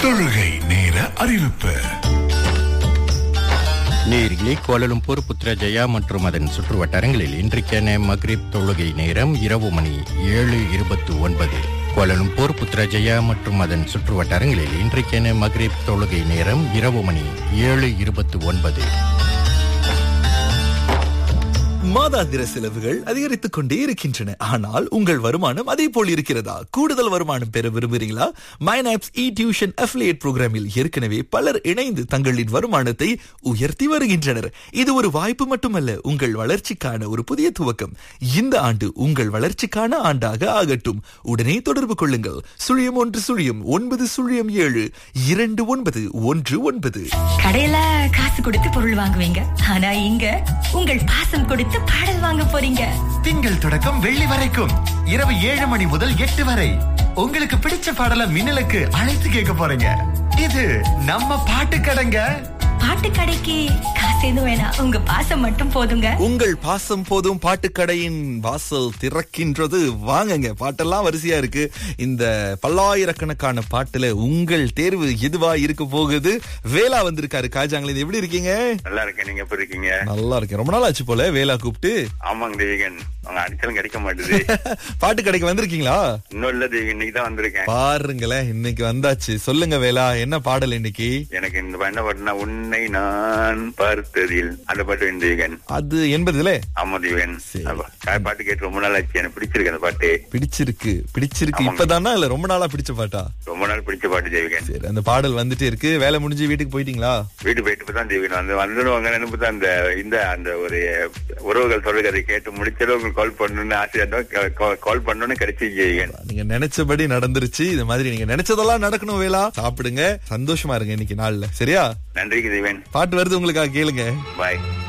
தொழுகை நேர அறிவிப்பு நேரிலே கோலலும்பூர் புத்ரஜயா மற்றும் அதன் சுற்று வட்டாரங்களில் இன்றைக்கான மக்ரிப் தொழுகை நேரம் இரவு மணி ஏழு இருபத்து ஒன்பது கோலலும்பூர் புத்ரஜயா மற்றும் அதன் சுற்று வட்டாரங்களில் இன்றைக்கான மக்ரிப் தொழுகை நேரம் இரவு மணி ஏழு இருபத்து ஒன்பது மாதாந்திர செலவுகள் அதிகரித்துக் கொண்டே இருக்கின்றன ஆனால் உங்கள் வருமானம் அதே போல் இருக்கிறதா கூடுதல் வருமானம் பெற விரும்புகிறீங்களா மைனாப்ஸ் இ டியூஷன் அஃபிலியேட் புரோகிராமில் ஏற்கனவே பலர் இணைந்து தங்களின் வருமானத்தை உயர்த்தி வருகின்றனர் இது ஒரு வாய்ப்பு மட்டுமல்ல உங்கள் வளர்ச்சிக்கான ஒரு புதிய துவக்கம் இந்த ஆண்டு உங்கள் வளர்ச்சிக்கான ஆண்டாக ஆகட்டும் உடனே தொடர்பு கொள்ளுங்கள் சுழியம் ஒன்று சுழியம் ஒன்பது சுழியம் ஏழு இரண்டு ஒன்பது ஒன்று ஒன்பது கடையில காசு கொடுத்து பொருள் வாங்குவீங்க ஆனா இங்க உங்கள் பாசம் கொடுத்து பாடல் வாங்க போறீங்க திங்கள் தொடக்கம் வெள்ளி வரைக்கும் இரவு ஏழு மணி முதல் எட்டு வரை உங்களுக்கு பிடிச்ச பாடல மின்னலுக்கு அழைத்து கேட்க போறீங்க இது நம்ம பாட்டு கடைங்க பாட்டு கடைக்கு காசு எதுவும் வேணாம் உங்க பாசம் மட்டும் போதுங்க உங்கள் பாசம் போதும் பாட்டுக்கடையின் வாசல் திறக்கின்றது வாங்குங்க பாட்டெல்லாம் வரிசையா இருக்கு இந்த பல்லாயிரக்கணக்கான பாட்டுல உங்கள் தேர்வு எதுவா இருக்க போகுது வேலா வந்திருக்காரு காஜாங்களே எப்படி இருக்கீங்க நல்லா இருக்கேன் நீங்க எப்படி இருக்கீங்க நல்லா இருக்கேன் ரொம்ப நாள் ஆச்சு போல வேலா கூப்பிட்டு ஆமாங்க தேவிகன் அவங்க அடிச்சாலும் கிடைக்க மாட்டுது பாட்டு கடைக்கு வந்திருக்கீங்களா இன்னும் இல்ல தேவிகன் இன்னைக்கு தான் வந்திருக்கேன் பாருங்களேன் இன்னைக்கு வந்தாச்சு சொல்லுங்க வேலா என்ன பாடல் இன்னைக்கு எனக்கு இந்த பாட்டு என்ன பாட்டுனா உன்னை நான் பார்த்ததில் அந்த பாட்டு வேணும் தேவிகன் அது என்பதுல ஆமா தேவிகன் சரி. அப்ப, கா- பாட்டு கேட்டு ரொம்ப நாள் ஆச்சு எனக்கு பிடிச்சிருக்கு அந்த பாட்டு பிடிச்சிருக்கு பிடிச்சிருக்கு ஆமாங்க. இப்பதானா இல்ல ரொம்ப நாளா பிடிச்ச பாட்டா ரொம்ப நாள் பிடிச்ச பாட்டு தேவிகன் சரி அந்த பாடல் வந்துட்டே இருக்கு வேலை முடிஞ்சு வீட்டுக்கு போயிட்டீங்களா வீட்டு போயிட்டு தான் தேவிகன் வந்து வந்துடுவாங்க நினைப்பு தான் அந்த இந்த அந்த ஒரு உறவுகள் சொல்றது அதை கேட்டு முடிச்சதும் உங்களுக்கு கால் பண்ணணும்னு ஆசையா இருந்தோம் கால் பண்ணணும்னு கிடைச்சி தேவிகன் நீங்க நினைச்சபடி நடந்துருச்சு இந்த மாதிரி நீங்க நினைச்சதெல்லாம் நடக்கணும் வேலா சாப்பிடுங்க சந்தோஷமா இருங்க இன்னைக்கு நாள்ல சரியா நன்றிக்கு தேவன் பாட்டு வருது உங்களுக்காக கேளுங்க பாய்